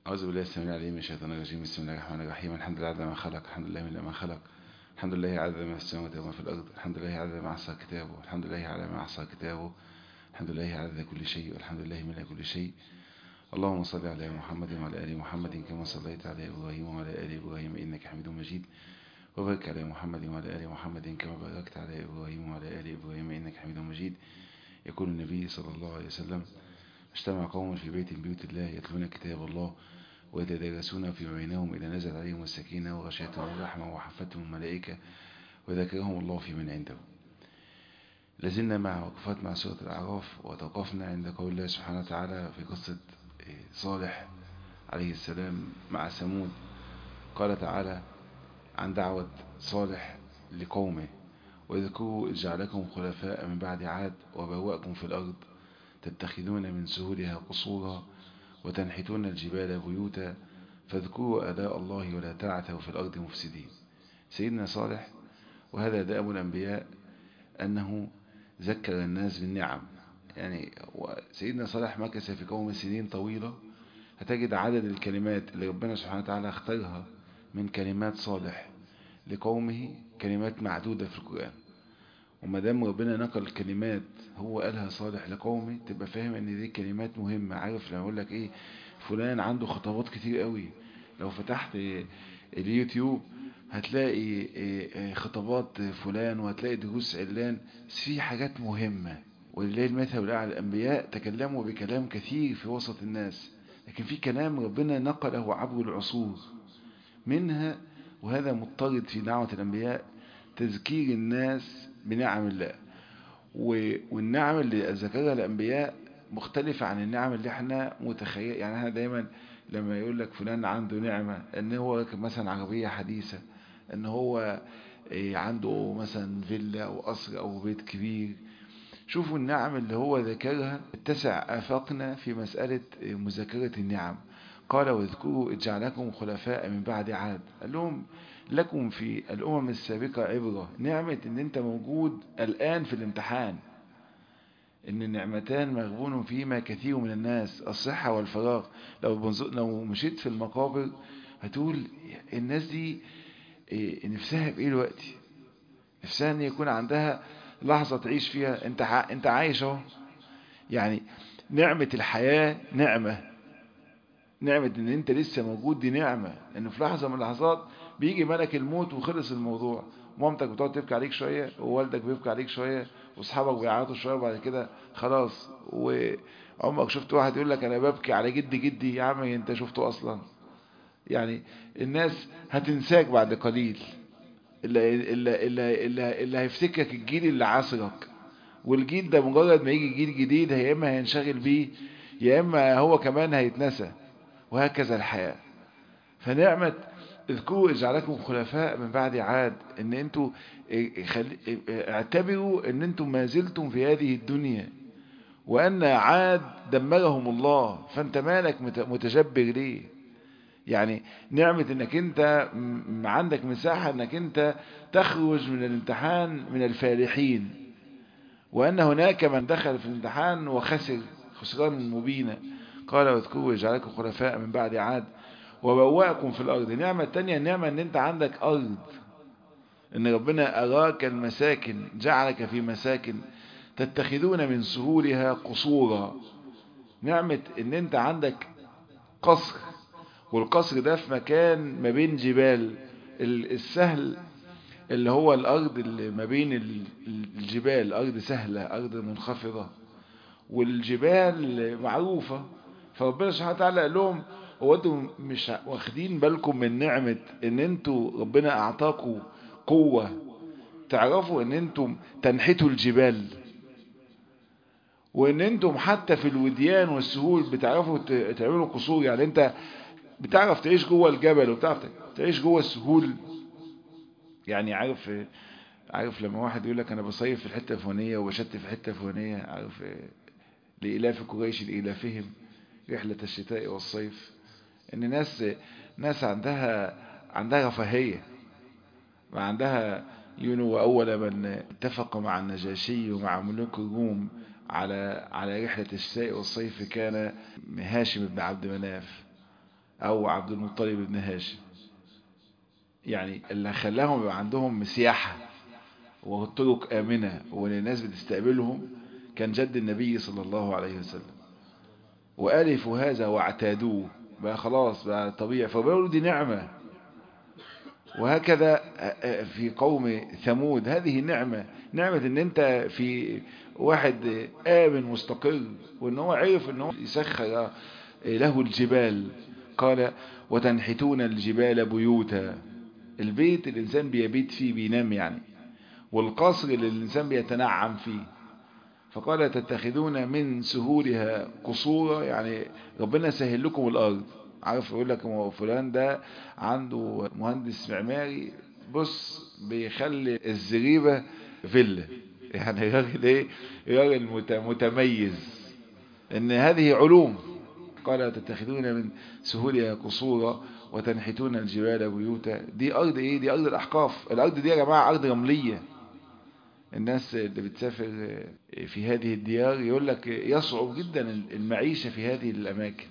أعوذ بالله السميع العليم من الشيطان الرجيم بسم الله الرحمن الرحيم الحمد لله عدد ما خلق الحمد لله من ما خلق الحمد لله عدد ما في السماوات وما في الأرض الحمد لله عدد ما أحصى كتابه الحمد لله على ما أحصى كتابه الحمد لله عدد كل شيء والحمد لله من كل شيء اللهم صل على محمد وعلى آل محمد كما صليت على إبراهيم وعلى آل إبراهيم إنك حميد مجيد وبارك على محمد وعلى آل محمد كما باركت على إبراهيم وعلى آل إبراهيم إنك حميد مجيد يقول النبي صلى الله عليه وسلم اجتمع قوم في بيت من بيوت الله يتلون كتاب الله ويتدارسون في بينهم إذا نزل عليهم السكينة وغشيتهم الرحمة وحفتهم الملائكة وذكرهم الله في من عنده لازلنا مع وقفات مع سورة الأعراف وتوقفنا عند قول الله سبحانه وتعالى في قصة صالح عليه السلام مع ثمود قال تعالى عن دعوة صالح لقومه واذكروا إذ جعلكم خلفاء من بعد عاد وبوأكم في الأرض تتخذون من سهولها قصورا وتنحتون الجبال بيوتا فاذكروا آلاء الله ولا تعثوا في الأرض مفسدين سيدنا صالح وهذا دأب الأنبياء أنه ذكر الناس بالنعم يعني سيدنا صالح مكث في قوم سنين طويلة هتجد عدد الكلمات اللي ربنا سبحانه وتعالى اختارها من كلمات صالح لقومه كلمات معدودة في القرآن وما دام ربنا نقل كلمات هو قالها صالح لقومه تبقى فاهم ان دي كلمات مهمة عارف لما اقول لك ايه فلان عنده خطوات كتير قوي لو فتحت اليوتيوب هتلاقي خطابات فلان وهتلاقي دروس علان في حاجات مهمة ولله المثل الأعلى الأنبياء تكلموا بكلام كثير في وسط الناس لكن في كلام ربنا نقله عبر العصور منها وهذا مضطرد في دعوة الأنبياء تذكير الناس بنعم الله والنعم اللي ذكرها الأنبياء مختلفة عن النعم اللي احنا متخيل يعني احنا دايما لما يقول لك فلان عنده نعمة ان هو مثلا عربية حديثة ان هو عنده مثلا فيلا او قصر او بيت كبير شوفوا النعم اللي هو ذكرها اتسع آفاقنا في مسألة مذاكرة النعم قال واذكروا اجعلكم خلفاء من بعد عاد قال لهم لكم في الأمم السابقة عبرة نعمة ان انت موجود الآن في الامتحان ان النعمتان مغبون فيما كثير من الناس الصحة والفراغ لو لو مشيت في المقابر هتقول الناس دي نفسها بايه دلوقتي نفسها ان يكون عندها لحظة تعيش فيها انت انت عايش اهو يعني نعمة الحياة نعمة نعمة ان انت لسه موجود دي نعمة انه في لحظة من اللحظات بيجي ملك الموت وخلص الموضوع مامتك بتقعد تبكي عليك شوية ووالدك بيبكي عليك شوية واصحابك بيعيطوا شوية وبعد كده خلاص وعمرك شفت واحد يقول لك انا ببكي على جدي جدي يا عم انت شفته اصلا يعني الناس هتنساك بعد قليل اللي, اللي, اللي, اللي, اللي هيفتكرك الجيل اللي عاصرك والجيل ده مجرد ما يجي جيل جديد يا اما هينشغل بيه يا اما هو كمان هيتنسى وهكذا الحياة فنعمة اذكروا اجعلكم خلفاء من بعد عاد ان انتوا اعتبروا ان انتم ما زلتم في هذه الدنيا وان عاد دمرهم الله فانت مالك متجبر ليه يعني نعمة انك انت عندك مساحة انك انت تخرج من الامتحان من الفالحين وان هناك من دخل في الامتحان وخسر خسران مبينا قال واذكروا اجعلكم خلفاء من بعد عاد وبوأكم في الارض النعمة التانية النعمة ان انت عندك ارض ان ربنا اراك المساكن جعلك في مساكن تتخذون من سهولها قصورا نعمة ان انت عندك قصر والقصر ده في مكان ما بين جبال السهل اللي هو الارض اللي ما بين الجبال ارض سهلة ارض منخفضة والجبال معروفة فربنا سبحانه وتعالى قال لهم هو انتم مش واخدين بالكم من نعمة ان انتوا ربنا اعطاكم قوة تعرفوا ان انتم تنحتوا الجبال وان انتم حتى في الوديان والسهول بتعرفوا تعملوا قصور يعني انت بتعرف تعيش جوه الجبل وبتعرف تعيش جوه السهول يعني عارف عارف لما واحد يقول لك انا بصيف في الحته الفلانيه وبشت في الحته الفلانيه عارف لإلاف قريش لإلافهم رحلة الشتاء والصيف ان ناس ناس عندها عندها رفاهية ما عندها يونو أول من اتفق مع النجاشي ومع ملوك الروم على على رحلة الشتاء والصيف كان هاشم بن عبد مناف او عبد المطلب بن هاشم يعني اللي خلاهم يبقى عندهم سياحة والطرق آمنة وان الناس بتستقبلهم كان جد النبي صلى الله عليه وسلم وألفوا هذا واعتادوه بقى خلاص بقى طبيعي فبيقولوا دي نعمة وهكذا في قوم ثمود هذه نعمة نعمة ان انت في واحد آمن مستقر وان هو عرف ان هو يسخر له الجبال قال وتنحتون الجبال بيوتا البيت الإنسان بيبيت فيه بينام يعني والقصر اللي الإنسان بيتنعم فيه فقال تتخذون من سهولها قصورا يعني ربنا سهل لكم الأرض عارف يقول لك فلان ده عنده مهندس معماري بص بيخلي الزريبة فيلا يعني راجل ايه راجل متميز ان هذه علوم قال تتخذون من سهولها قصورا وتنحتون الجبال بيوتا دي ارض ايه دي ارض الاحقاف الارض دي يا جماعة ارض رملية الناس اللي بتسافر في هذه الديار يقول لك يصعب جدا المعيشة في هذه الاماكن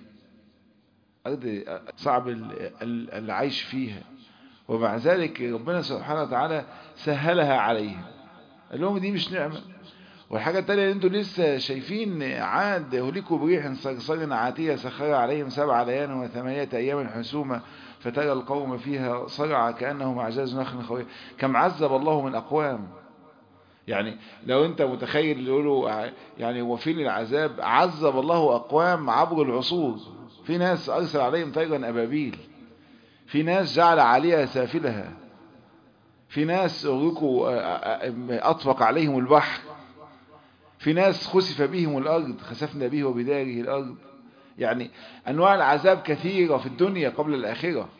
ارض صعب العيش فيها ومع ذلك ربنا سبحانه وتعالى سهلها عليهم قال لهم دي مش نعمة والحاجة التانية اللي انتوا لسه شايفين عاد هلكوا بريح صرصر عاتية سخر عليهم سبع ليال وثمانية ايام حسومة فترى القوم فيها صرعى كأنهم اعجاز نخل خوية كم عذب الله من اقوام يعني لو انت متخيل يقولوا يعني وفين العذاب عذب الله اقوام عبر العصور في ناس ارسل عليهم طيرا ابابيل في ناس جعل عليها سافلها في ناس أغرقوا أطفق عليهم البحر في ناس خسف بهم الأرض خسفنا به وبداره الأرض يعني أنواع العذاب كثيرة في الدنيا قبل الآخرة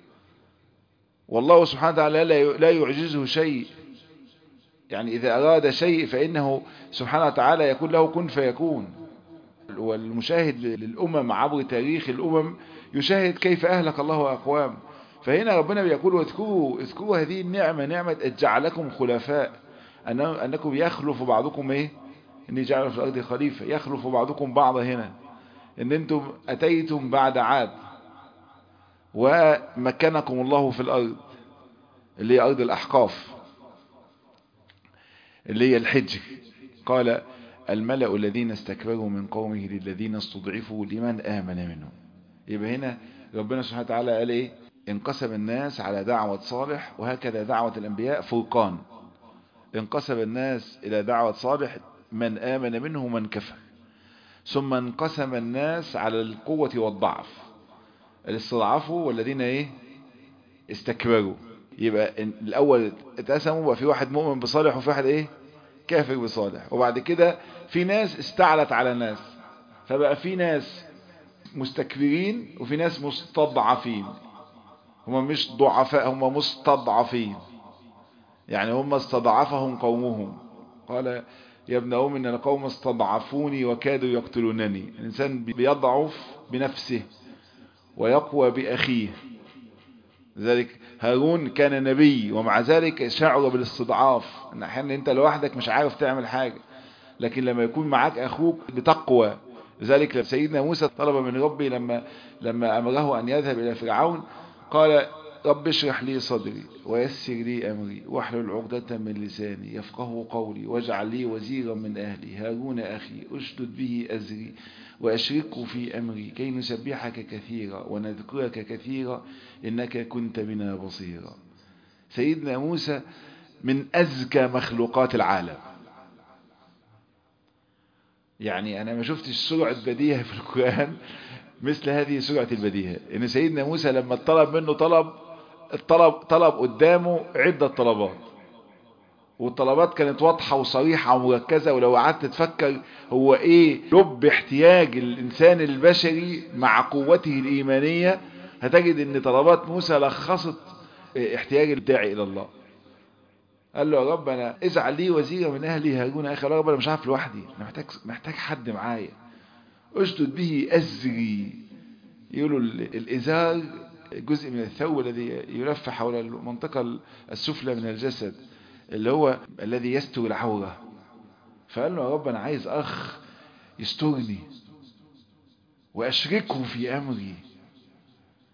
والله سبحانه وتعالى لا يعجزه شيء يعني إذا أراد شيء فإنه سبحانه وتعالى يكون له كن فيكون والمشاهد للأمم عبر تاريخ الأمم يشاهد كيف أهلك الله أقوام فهنا ربنا بيقول واذكروا اذكروا هذه النعمة نعمة اجعلكم خلفاء أنكم يخلف بعضكم ايه ان جعل في الأرض خليفة يخلف بعضكم بعض هنا ان انتم أتيتم بعد عاد ومكنكم الله في الأرض اللي هي أرض الأحقاف اللي هي الحج قال الملأ الذين استكبروا من قومه للذين استضعفوا لمن آمن منهم يبقى هنا ربنا سبحانه وتعالى قال ايه انقسم الناس على دعوة صالح وهكذا دعوة الأنبياء فرقان انقسم الناس إلى دعوة صالح من آمن منه من كفر ثم انقسم الناس على القوة والضعف الاستضعفوا والذين ايه استكبروا يبقى الأول اتقسموا بقى في واحد مؤمن بصالح وفي واحد ايه كافر بصالح وبعد كده في ناس استعلت على ناس فبقى في ناس مستكبرين وفي ناس مستضعفين هم مش ضعفاء هم مستضعفين يعني هم استضعفهم قومهم قال يا ابن أم إن القوم استضعفوني وكادوا يقتلونني الإنسان بيضعف بنفسه ويقوى بأخيه ذلك هارون كان نبي ومع ذلك شعر بالاستضعاف ان احيانا انت لوحدك مش عارف تعمل حاجة لكن لما يكون معاك اخوك بتقوى لذلك سيدنا موسى طلب من ربي لما لما امره ان يذهب الى فرعون قال رب اشرح لي صدري ويسر لي امري واحلل عقدة من لساني يفقه قولي واجعل لي وزيرا من اهلي هارون اخي اشدد به ازري واشركه في امري كي نسبحك كثيرا ونذكرك كثيرا انك كنت بنا بصيرا سيدنا موسى من ازكى مخلوقات العالم يعني انا ما شفتش سرعة بديهة في القرآن مثل هذه سرعة البديهة ان سيدنا موسى لما طلب منه طلب الطلب طلب قدامه عدة طلبات والطلبات كانت واضحة وصريحة ومركزة ولو قعدت تفكر هو ايه لب احتياج الانسان البشري مع قوته الايمانية هتجد ان طلبات موسى لخصت احتياج الداعي الى الله قال له يا رب انا اجعل لي وزيرا من اهلي هارون اخي يا رب انا مش عارف لوحدي انا محتاج محتاج حد معايا اشدد به ازري يقولوا الازار جزء من الثوب الذي يلف حول المنطقة السفلى من الجسد اللي هو الذي يستر العورة فقال له يا رب انا عايز اخ يسترني واشركه في امري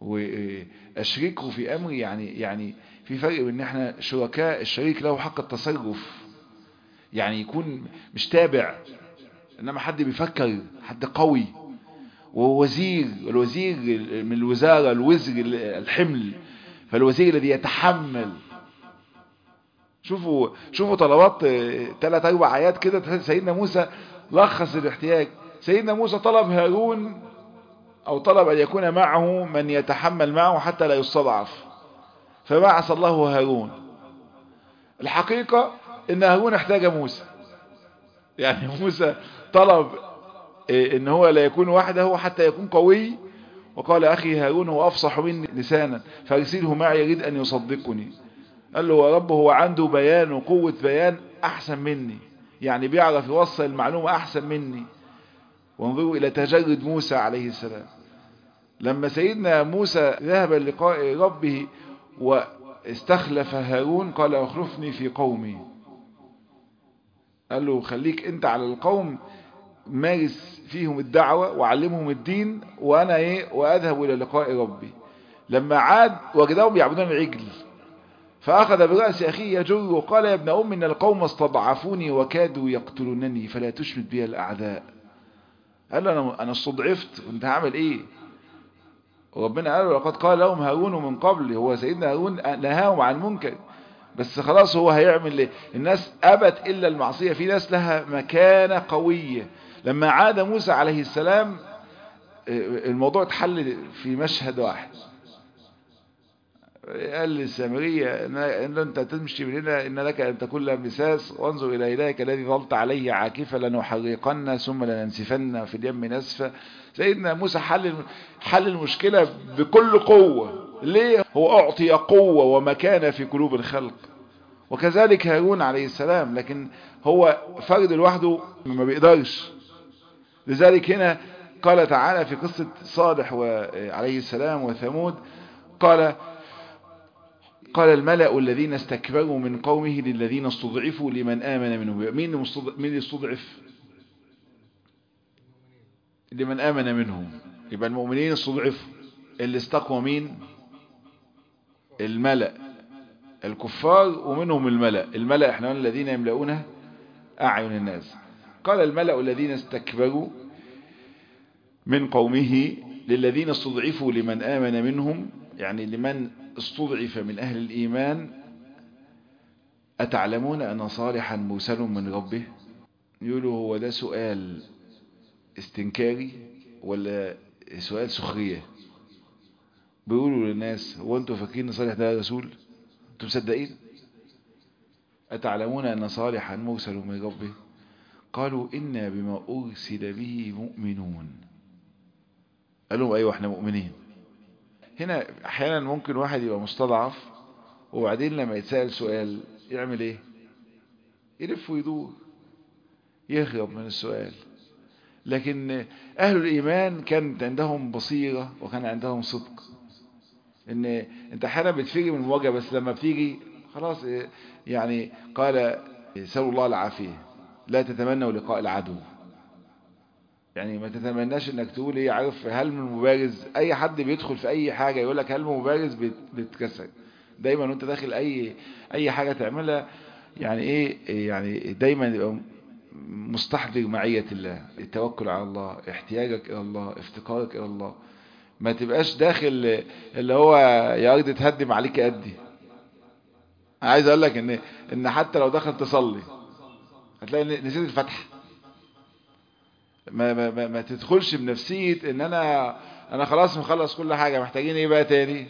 واشركه في امري يعني يعني في فرق بين ان احنا شركاء الشريك له حق التصرف يعني يكون مش تابع انما حد بيفكر حد قوي ووزير الوزير من الوزارة الوزر الحمل فالوزير الذي يتحمل شوفوا شوفوا طلبات ثلاث اربع ايات كده سيدنا موسى لخص الاحتياج سيدنا موسى طلب هارون او طلب ان يكون معه من يتحمل معه حتى لا يستضعف فبعث الله هارون الحقيقة ان هارون احتاج موسى يعني موسى طلب ان هو لا يكون وحده حتى يكون قوي وقال اخي هارون هو افصح مني لسانا فارسله معي يريد ان يصدقني قال له يا رب هو عنده بيان وقوة بيان احسن مني يعني بيعرف يوصل المعلومة احسن مني وانظروا الى تجرد موسى عليه السلام لما سيدنا موسى ذهب لقاء ربه واستخلف هارون قال اخلفني في قومي قال له خليك انت على القوم مارس فيهم الدعوة وعلمهم الدين وانا ايه واذهب الى لقاء ربي لما عاد وجدهم يعبدون العجل فاخذ برأس اخيه يجر وقال يا ابن ام ان القوم استضعفوني وكادوا يقتلونني فلا تشمت بي الاعداء قال له انا انا استضعفت كنت هعمل ايه وربنا قال لقد قال لهم هارون من قبل هو سيدنا هارون نهاهم عن المنكر بس خلاص هو هيعمل ايه الناس ابت الا المعصية في ناس لها مكانة قوية لما عاد موسى عليه السلام الموضوع اتحل في مشهد واحد قال للسامرية ان انت تمشي من هنا ان لك ان تكون مساس وانظر الى الهك الذي ظلت عليه عاكفا لنحرقن ثم لننسفن في اليم نسفا سيدنا موسى حل حل المشكلة بكل قوة ليه هو اعطي قوة ومكانة في قلوب الخلق وكذلك هارون عليه السلام لكن هو فرد لوحده ما بيقدرش لذلك هنا قال تعالى في قصة صالح عليه السلام وثمود قال قال الملأ الذين استكبروا من قومه للذين استضعفوا لمن آمن منهم مين مين اللي استضعف لمن آمن منهم يبقى المؤمنين استضعفوا اللي استقوى مين الملأ الكفار ومنهم الملأ الملأ احنا الذين يملؤون أعين الناس قال الملأ الذين استكبروا من قومه للذين استضعفوا لمن آمن منهم يعني لمن استضعف من أهل الإيمان أتعلمون أن صالحا مرسل من ربه يقولوا هو ده سؤال استنكاري ولا سؤال سخرية بيقولوا للناس هو انتوا فاكرين صالح ده رسول انتوا مصدقين أتعلمون أن صالحا مرسل من ربه قالوا إنا بما أرسل به مؤمنون قالوا أيوة احنا مؤمنين هنا احيانا ممكن واحد يبقى مستضعف وبعدين لما يتسأل سؤال يعمل ايه يلف ويدور يهرب من السؤال لكن اهل الايمان كانت عندهم بصيرة وكان عندهم صدق ان انت احيانا بتفيجي من المواجهة بس لما بتيجي خلاص يعني قال سألوا الله العافية لا تتمنوا لقاء العدو يعني ما تتمناش انك تقول ايه عارف هل من مبارز اي حد بيدخل في اي حاجة يقول لك هل من مبارز بيتكسر دايما وانت داخل اي اي حاجة تعملها يعني ايه يعني دايما يبقى مستحضر معية الله التوكل على الله احتياجك الى الله افتقارك الى الله ما تبقاش داخل اللي هو يا ارض تهدم عليك ادي انا عايز اقول لك ان ان حتى لو دخل تصلي هتلاقي نسيت الفتحه ما, ما, ما تدخلش بنفسية ان انا انا خلاص مخلص كل حاجة محتاجين ايه بقى تاني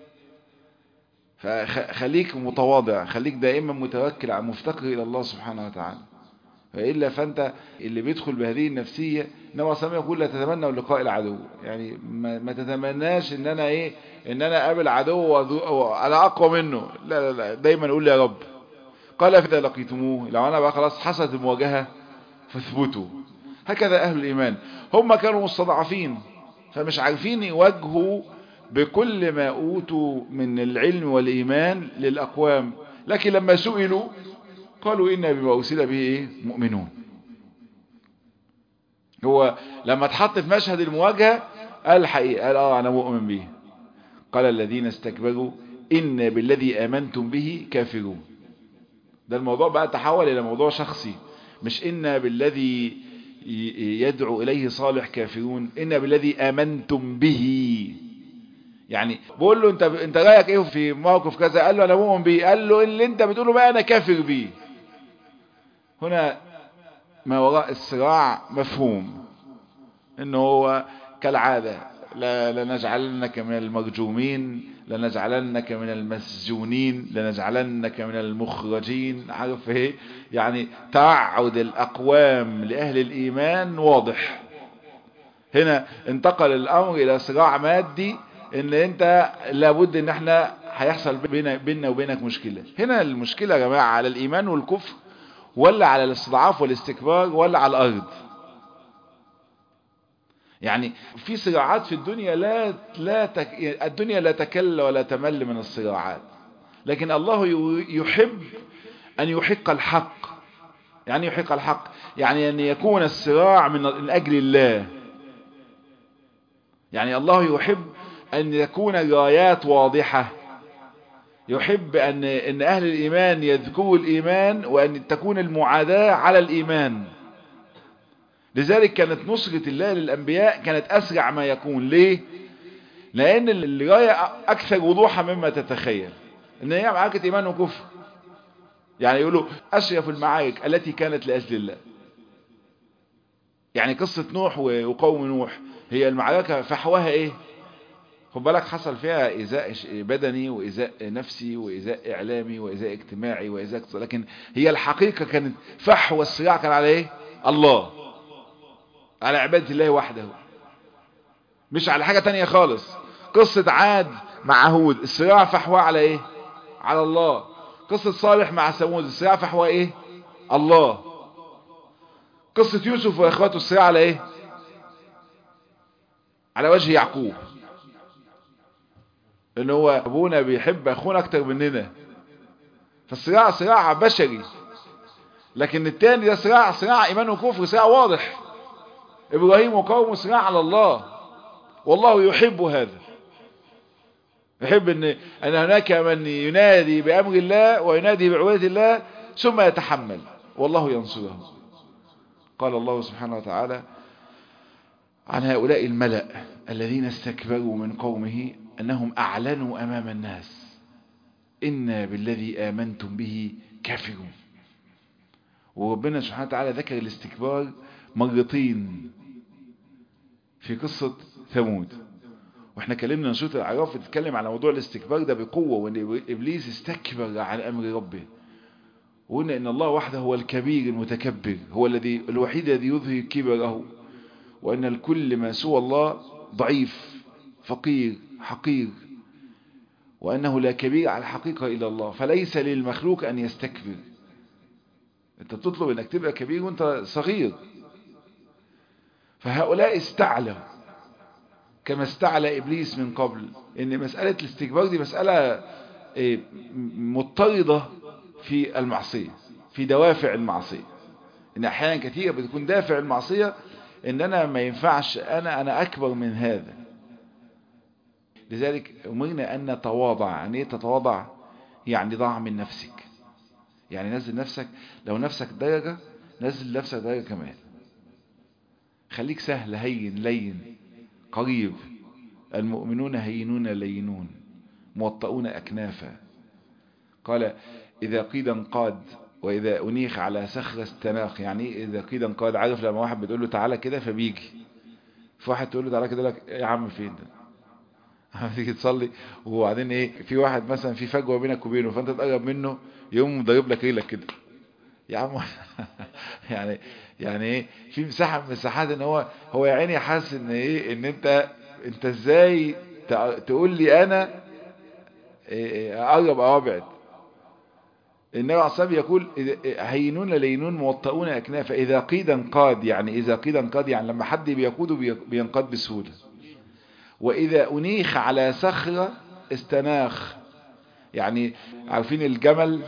فخليك متواضع خليك دائما متوكل على مفتقر الى الله سبحانه وتعالى فإلا فأنت اللي بيدخل بهذه النفسية نوع سامي يقول لا تتمنى لقاء العدو يعني ما, ما تتمناش ان انا ايه ان انا اقابل عدو وانا اقوى منه لا لا لا دايما اقول يا رب قال فإذا لقيتموه لو انا بقى خلاص حصلت المواجهة فاثبتوا هكذا أهل الإيمان هم كانوا مستضعفين فمش عارفين يواجهوا بكل ما أوتوا من العلم والإيمان للأقوام لكن لما سئلوا قالوا إنا بما أرسل به إيه؟ مؤمنون هو لما اتحط في مشهد المواجهة قال الحقيقة قال آه أنا مؤمن به قال الذين استكبروا إن بالذي آمنتم به كافرون ده الموضوع بقى تحول إلى موضوع شخصي مش إن بالذي يدعو إليه صالح كافرون إن بالذي آمنتم به يعني بقول له انت انت رايك ايه في موقف كذا قال له انا مؤمن بيه قال له اللي انت بتقوله بقى انا كافر بيه هنا ما وراء الصراع مفهوم انه هو كالعادة لا لنجعلنك من المرجومين لنجعلنك من المسجونين لنجعلنك من المخرجين عارف ايه يعني تععد الاقوام لاهل الايمان واضح هنا انتقل الامر الى صراع مادي ان انت لابد ان احنا هيحصل بينا بيننا وبينك مشكلة هنا المشكلة يا جماعة على الايمان والكفر ولا على الاستضعاف والاستكبار ولا على الارض يعني في صراعات في الدنيا لا لا تك... الدنيا لا تكل ولا تمل من الصراعات لكن الله يحب ان يحق الحق يعني يحق الحق يعني ان يكون الصراع من اجل الله يعني الله يحب أن يكون الرايات واضحة يحب أن, أن أهل الإيمان يذكروا الإيمان وأن تكون المعاداة على الإيمان لذلك كانت نصرة الله للأنبياء كانت أسرع ما يكون ليه؟ لأن الراية أكثر وضوحا مما تتخيل إن هي معركة إيمان وكفر يعني يقولوا أشرف المعارك التي كانت لأجل الله يعني قصة نوح وقوم نوح هي المعركة فحوها إيه؟ خد بالك حصل فيها إيذاء بدني وإيذاء نفسي وإيذاء إعلامي وإيذاء اجتماعي وإيذاء لكن هي الحقيقة كانت فحوى الصراع كان على إيه؟ الله على عبادة الله وحده مش على حاجة تانية خالص قصة عاد مع هود الصراع فحوى على إيه؟ على الله قصة صالح مع ثمود الصراع فحوى إيه؟ الله قصة يوسف وإخواته الصراع على إيه؟ على وجه يعقوب ان هو ابونا بيحب اخونا اكتر مننا فالصراع صراع بشري لكن التاني ده صراع صراع ايمان وكفر صراع واضح ابراهيم وقومه صراع على الله والله يحب هذا يحب ان ان هناك من ينادي بامر الله وينادي بعباده الله ثم يتحمل والله ينصره قال الله سبحانه وتعالى عن هؤلاء الملأ الذين استكبروا من قومه أنهم أعلنوا أمام الناس إنا بالذي آمنتم به كافرون وربنا سبحانه وتعالى ذكر الاستكبار مرتين في قصة ثمود واحنا كلمنا نشوط العراف بتتكلم على موضوع الاستكبار ده بقوة وان ابليس استكبر عن امر ربه وقلنا ان الله وحده هو الكبير المتكبر هو الذي الوحيد الذي يظهر كبره وان الكل ما سوى الله ضعيف فقير حقير وأنه لا كبير على الحقيقة إلا الله فليس للمخلوق أن يستكبر أنت تطلب أنك تبقى كبير وأنت صغير فهؤلاء استعلوا كما استعلى إبليس من قبل إن مسألة الاستكبار دي مسألة مضطردة في المعصية في دوافع المعصية إن أحيانا كثيرة بتكون دافع المعصية إن أنا ما ينفعش أنا أنا أكبر من هذا لذلك أمرنا أن نتواضع يعني ايه تتواضع يعني ضع من نفسك يعني نزل نفسك لو نفسك درجة نزل نفسك درجة كمان خليك سهل هين لين قريب المؤمنون هينون لينون موطئون أكنافا قال إذا قيد انقاد وإذا أنيخ على صخرة استناخ يعني إذا قيد انقاد عارف لما واحد بتقول له تعالى كده فبيجي في واحد تقول له تعالى كده لك يا عم فين ده تيجي تصلي وبعدين ايه في واحد مثلا في فجوه بينك وبينه فانت تقرب منه يقوم ضارب لك رجلك كده يا عم يعني يعني ايه في مساحه من مساحات ان هو هو يا عيني حاسس ان ايه ان انت انت ازاي تقول لي انا اقرب او ابعد النبي عليه الصلاه يقول هينون لينون موطئون اكناف اذا قيد انقاد يعني اذا قيد انقاد يعني لما حد بيقوده بينقاد بسهوله وإذا أنيخ على صخرة استناخ يعني عارفين الجمل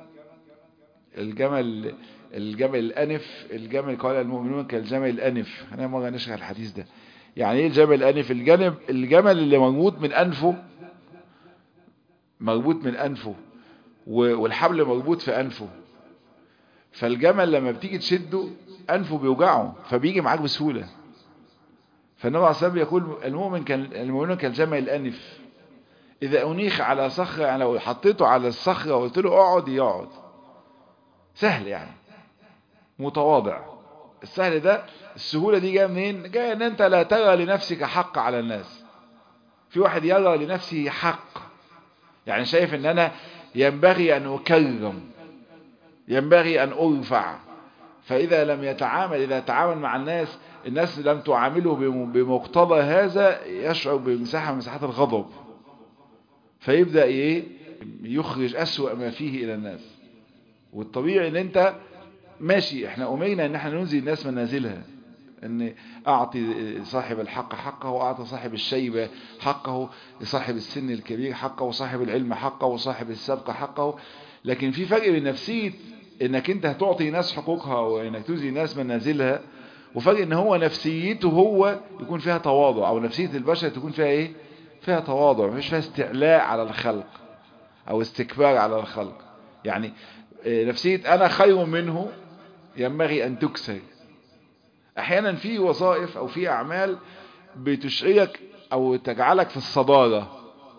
الجمل الجمل الأنف الجمل قال المؤمنون كالجمل الأنف أنا مرة نشرح الحديث ده يعني ايه الجمل الأنف الجنب الجمل اللي مربوط من أنفه مربوط من انفه والحبل مربوط في انفه فالجمل لما بتيجي تشده انفه بيوجعه فبيجي معاك بسهولة فالنبي عليه الصلاة يقول المؤمن كان المؤمن كالجمل الانف اذا انيخ على صخرة يعني لو حطيته على الصخرة وقلت له اقعد يقعد سهل يعني متواضع السهل ده السهولة دي جاية منين جاية ان انت لا ترى لنفسك حق على الناس في واحد يرى لنفسه حق يعني شايف ان انا ينبغي ان اكرم ينبغي ان ارفع فاذا لم يتعامل اذا تعامل مع الناس الناس لم تعامله بمقتضى هذا يشعر بمساحة من مساحات الغضب فيبدأ ايه يخرج اسوأ ما فيه الى الناس والطبيعي ان انت ماشي احنا امرنا ان احنا ننزل الناس منازلها ان اعطي صاحب الحق حقه واعطي صاحب الشيبة حقه صاحب السن الكبير حقه وصاحب العلم حقه وصاحب السبق حقه لكن في فرق بين نفسية انك انت هتعطي ناس حقوقها وانك تنزل ناس منازلها وفرق ان هو نفسيته هو يكون فيها تواضع او نفسية البشر تكون فيها ايه فيها تواضع مش فيها استعلاء على الخلق او استكبار على الخلق يعني نفسية انا خير منه ينبغي ان تكسر احيانا في وظائف او في اعمال بتشعرك او تجعلك في الصدارة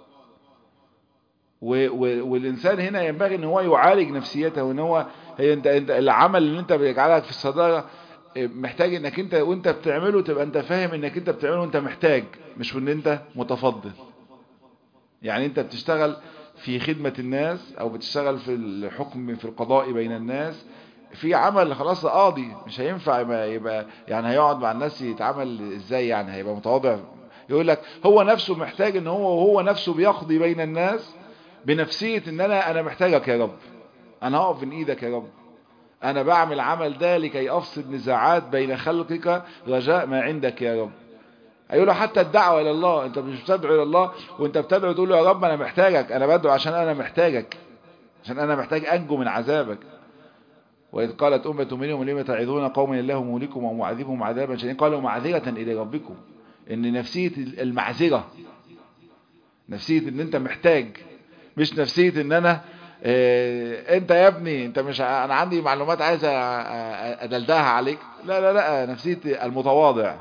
والانسان هنا ينبغي ان هو يعالج نفسيته وان هو هي انت, انت العمل اللي انت بيجعلك في الصدارة محتاج انك انت وانت بتعمله تبقى انت فاهم انك انت بتعمله وانت محتاج مش ان انت متفضل يعني انت بتشتغل في خدمة الناس او بتشتغل في الحكم في القضاء بين الناس في عمل خلاص قاضي مش هينفع يبقى, يبقى يعني هيقعد مع الناس يتعامل ازاي يعني هيبقى متواضع يقول لك هو نفسه محتاج ان هو وهو نفسه بيقضي بين الناس بنفسية ان انا انا محتاجك يا رب انا هقف من ايدك يا رب انا بعمل عمل ده لكي افصل نزاعات بين خلقك رجاء ما عندك يا رب ايقول له حتى الدعوة الى الله انت مش بتدعو الى الله وانت بتدعو تقول له يا رب انا محتاجك انا بدعو عشان انا محتاجك عشان انا محتاج انجو من عذابك وإذ قالت أمة منهم لما تعظون قوم الله مهلكهم ومعذبهم عذابا شديدا قالوا معذرة إلى ربكم إن نفسية المعذرة نفسية إن أنت محتاج مش نفسية إن أنا إيه أنت يا ابني أنت مش أنا عندي معلومات عايز أدلدها عليك لا لا لا نفسية المتواضع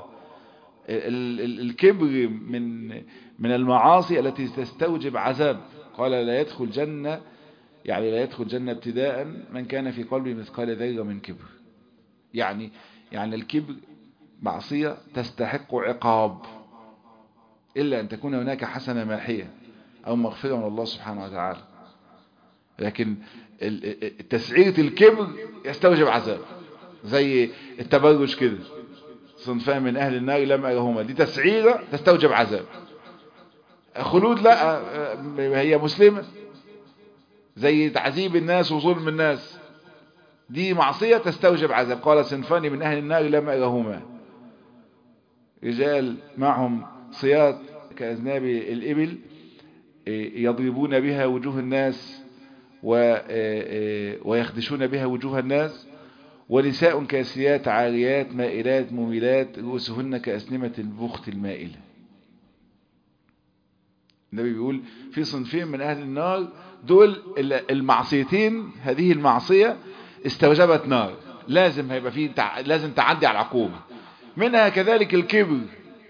الكبر من من المعاصي التي تستوجب عذاب قال لا يدخل جنة يعني لا يدخل جنة ابتداء من كان في قلبه مثقال ذرة من كبر يعني يعني الكبر معصية تستحق عقاب إلا أن تكون هناك حسنة ماحية أو مغفرة من الله سبحانه وتعالى لكن تسعيرة الكبر يستوجب عذاب زي التبرج كده صنفان من أهل النار لم أرهما دي تسعيرة تستوجب عذاب خلود لا هي مسلمة زي تعذيب الناس وظلم الناس دي معصية تستوجب عذاب قال صنفان من أهل النار لم أرهما رجال معهم صياط كأذناب الإبل يضربون بها وجوه الناس ويخدشون بها وجوه الناس ونساء كاسيات عاريات مائلات مميلات رؤوسهن كأسنمة البخت المائلة النبي بيقول في صنفين من أهل النار دول المعصيتين هذه المعصية استوجبت نار لازم هيبقى فيه تع... لازم تعدي على العقوبة منها كذلك الكبر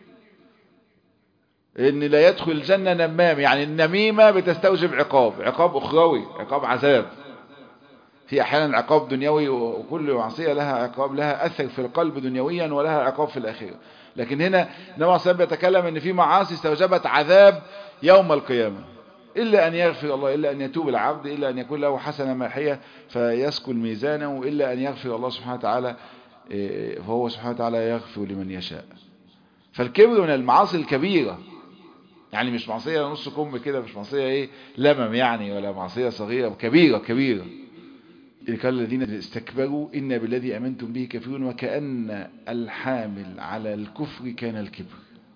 ان لا يدخل الجنة نمام يعني النميمة بتستوجب عقاب عقاب اخروي عقاب عذاب في احيانا عقاب دنيوي وكل معصية لها عقاب لها اثر في القلب دنيويا ولها عقاب في الاخرة لكن هنا نوع سبب يتكلم ان في معاصي استوجبت عذاب يوم القيامة إلا أن يغفر الله إلا أن يتوب العبد إلا أن يكون له حسنة ماحية فيسكن ميزانه إلا أن يغفر الله سبحانه وتعالى فهو سبحانه وتعالى يغفر لمن يشاء فالكبر من المعاصي الكبيرة يعني مش معصية نص كم كده مش معصية ايه لمم يعني ولا معصية صغيرة كبيرة كبيرة قال الذين استكبروا إن بالذي أمنتم به كفرون وكأن الحامل على الكفر كان الكبر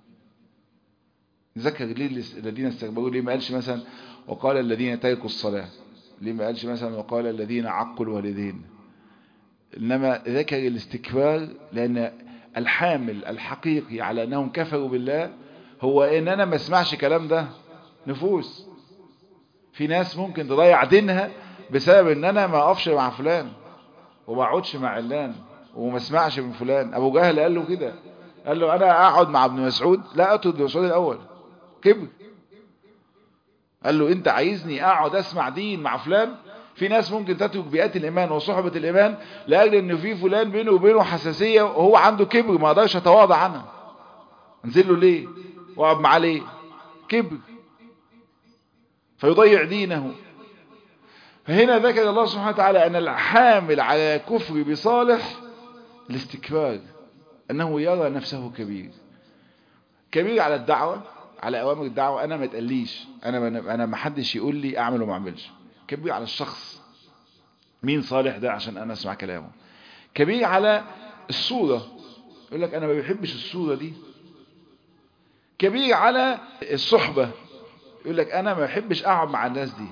ذكر ليه الذين استكبروا ليه ما قالش مثلا وقال الذين تركوا الصلاة ليه ما قالش مثلا وقال الذين عقوا الوالدين إنما ذكر الاستكبار لأن الحامل الحقيقي على أنهم كفروا بالله هو إن أنا ما اسمعش كلام ده نفوس في ناس ممكن تضيع دينها بسبب ان انا ما اقفش مع فلان وما اقعدش مع علان وما اسمعش من فلان ابو جهل قال له كده قال له انا اقعد مع ابن مسعود لا اترك ابن مسعود الاول كبر قال له انت عايزني اقعد اسمع دين مع فلان في ناس ممكن تترك بيئات الايمان وصحبة الايمان لاجل ان في فلان بينه وبينه حساسية وهو عنده كبر ما قدرش يتواضع عنها انزل له ليه واقعد معاه ليه كبر فيضيع دينه فهنا ذكر الله سبحانه وتعالى ان الحامل على كفر بصالح الاستكبار انه يرى نفسه كبير كبير على الدعوة على اوامر الدعوة انا ما تقليش انا انا ما حدش يقول لي اعمل وما اعملش كبير على الشخص مين صالح ده عشان انا اسمع كلامه كبير على الصورة يقول لك انا ما بحبش الصورة دي كبير على الصحبة يقول لك انا ما بحبش اقعد مع الناس دي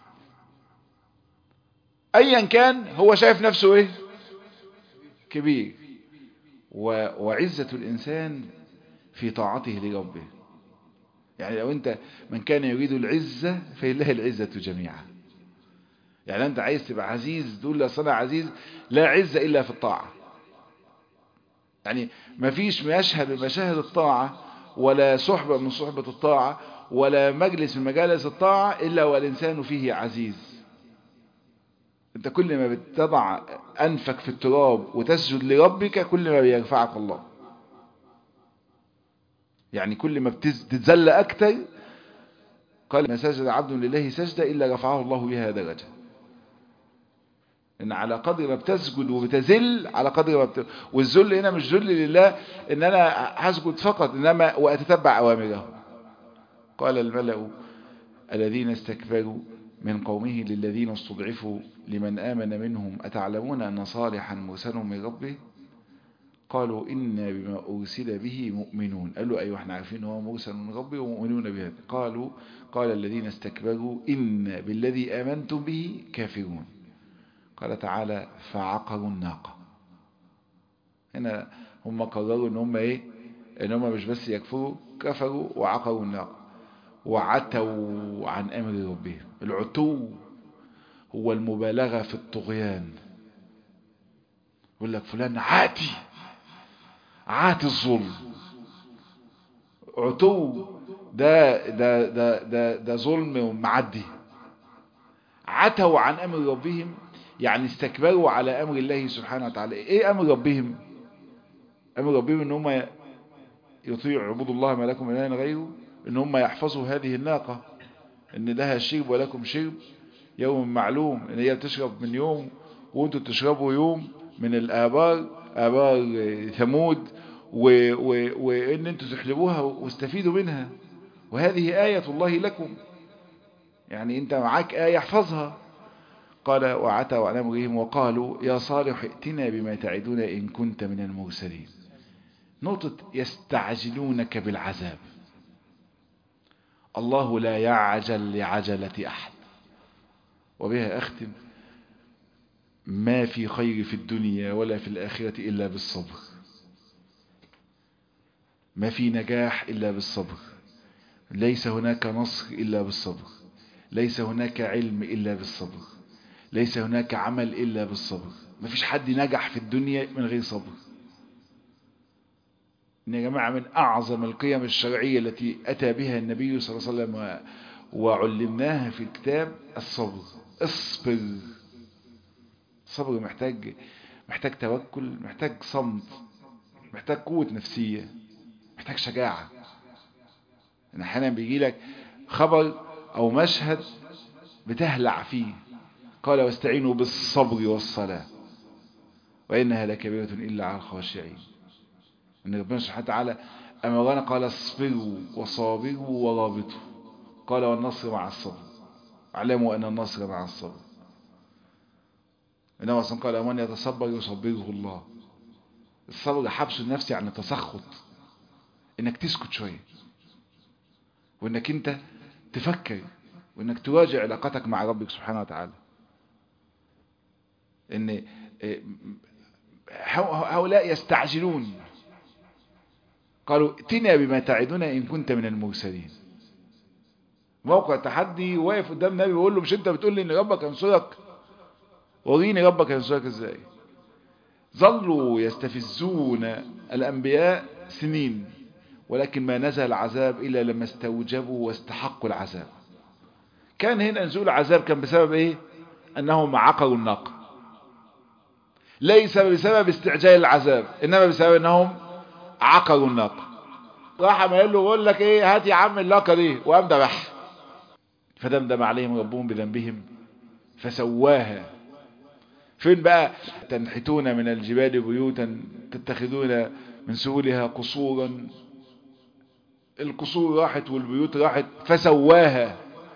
ايا كان هو شايف نفسه ايه كبير و... وعزة الانسان في طاعته لربه يعني لو انت من كان يريد العزة فلله العزة جميعا يعني انت عايز تبقى عزيز تقول لا صنع عزيز لا عزة الا في الطاعة يعني ما فيش مشهد من مشاهد الطاعة ولا صحبة من صحبة الطاعة ولا مجلس من مجالس الطاعة الا والانسان فيه عزيز انت كل ما بتضع انفك في التراب وتسجد لربك كل ما بيرفعك الله يعني كل ما بتتزل اكتر قال ما سجد عبد لله سجدة الا رفعه الله بها درجة ان على قدر ما بتسجد وبتزل على قدر ما بت... والذل هنا مش ذل لله ان انا هسجد فقط انما واتتبع اوامره قال الملأ الذين استكبروا من قومه للذين استضعفوا لمن آمن منهم أتعلمون أن صالحا مرسل من ربه قالوا إنا بما أرسل به مؤمنون قالوا أيوة احنا عارفين هو مرسل من ربه ومؤمنون بهذا قالوا قال الذين استكبروا إنا بالذي آمنتم به كافرون قال تعالى فعقروا الناقة هنا هم قرروا ان هم ايه ان هم مش بس يكفروا كفروا وعقروا الناقة وعتوا عن امر ربهم العتو هو المبالغة في الطغيان يقول لك فلان عاتي عاتي الظلم عتو ده ده ده ده, ده ظلم معدي عتوا عن امر ربهم يعني استكبروا على امر الله سبحانه وتعالى ايه امر ربهم امر ربهم ان هم يطيعوا عبود الله ما لكم اله غيره ان هم يحفظوا هذه الناقة ان لها شرب ولكم شرب يوم معلوم ان هي بتشرب من يوم وانتوا تشربوا يوم من الابار ابار ثمود وان انتوا تحلبوها واستفيدوا منها وهذه آية الله لكم يعني انت معاك آية احفظها قال وعتوا عن امرهم وقالوا يا صالح ائتنا بما تعدون ان كنت من المرسلين نقطة يستعجلونك بالعذاب الله لا يعجل لعجلة أحد وبها أختم ما في خير في الدنيا ولا في الآخرة إلا بالصبر ما في نجاح إلا بالصبر ليس هناك نصر إلا بالصبر ليس هناك علم إلا بالصبر ليس هناك عمل إلا بالصبر ما فيش حد نجح في الدنيا من غير صبر إن يا جماعة من أعظم القيم الشرعية التي أتى بها النبي صلى الله عليه وسلم وعلمناها في الكتاب الصبر اصبر الصبر محتاج محتاج توكل محتاج صمت محتاج قوة نفسية محتاج شجاعة إن أحيانا بيجي لك خبر أو مشهد بتهلع فيه قال واستعينوا بالصبر والصلاة وإنها لكبيرة إلا على الخاشعين ان ربنا سبحانه وتعالى امرنا قال اصبروا وصابروا ورابطوا قال والنصر مع الصبر اعلموا ان النصر مع الصبر انما اصلا قال من يتصبر يصبره الله الصبر حبس النفس عن التسخط انك تسكت شوية وانك انت تفكر وانك تواجه علاقتك مع ربك سبحانه وتعالى ان هؤلاء يستعجلون قالوا ائتنا بما تعدنا إن كنت من المرسلين موقع تحدي واقف قدام النبي بيقول له مش انت بتقول لي ان ربك ينصرك وريني ربك ينصرك ازاي ظلوا يستفزون الانبياء سنين ولكن ما نزل العذاب الا لما استوجبوا واستحقوا العذاب كان هنا نزول العذاب كان بسبب ايه انهم عقروا الناقه ليس بسبب استعجال العذاب انما بسبب انهم عقروا الناقه راح ما قال له بقول لك ايه هات يا عم اللاقه دي وقام ذبحها فدمدم عليهم ربهم بذنبهم فسواها فين بقى تنحتون من الجبال بيوتا تتخذون من سهولها قصورا القصور راحت والبيوت راحت فسواها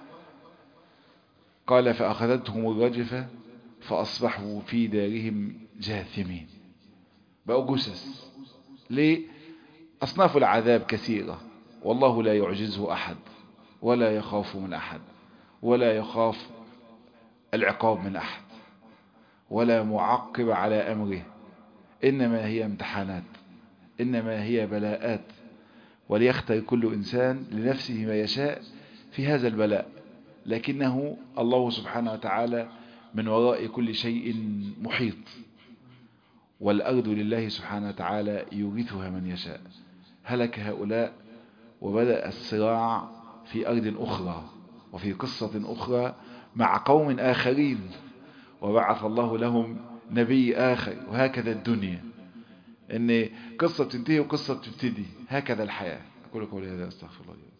قال فأخذتهم الرجفة فأصبحوا في دارهم جاثمين بقوا جثث ليه أصناف العذاب كثيرة والله لا يعجزه أحد ولا يخاف من أحد ولا يخاف العقاب من أحد ولا معقب على أمره إنما هي امتحانات إنما هي بلاءات وليختر كل إنسان لنفسه ما يشاء في هذا البلاء لكنه الله سبحانه وتعالى من وراء كل شيء محيط والأرض لله سبحانه وتعالى يورثها من يشاء هلك هؤلاء وبدأ الصراع في أرض أخرى وفي قصة أخرى مع قوم آخرين وبعث الله لهم نبي آخر وهكذا الدنيا ان قصة تنتهي وقصة تبتدي هكذا الحياة أقول قولي هذا أستغفر الله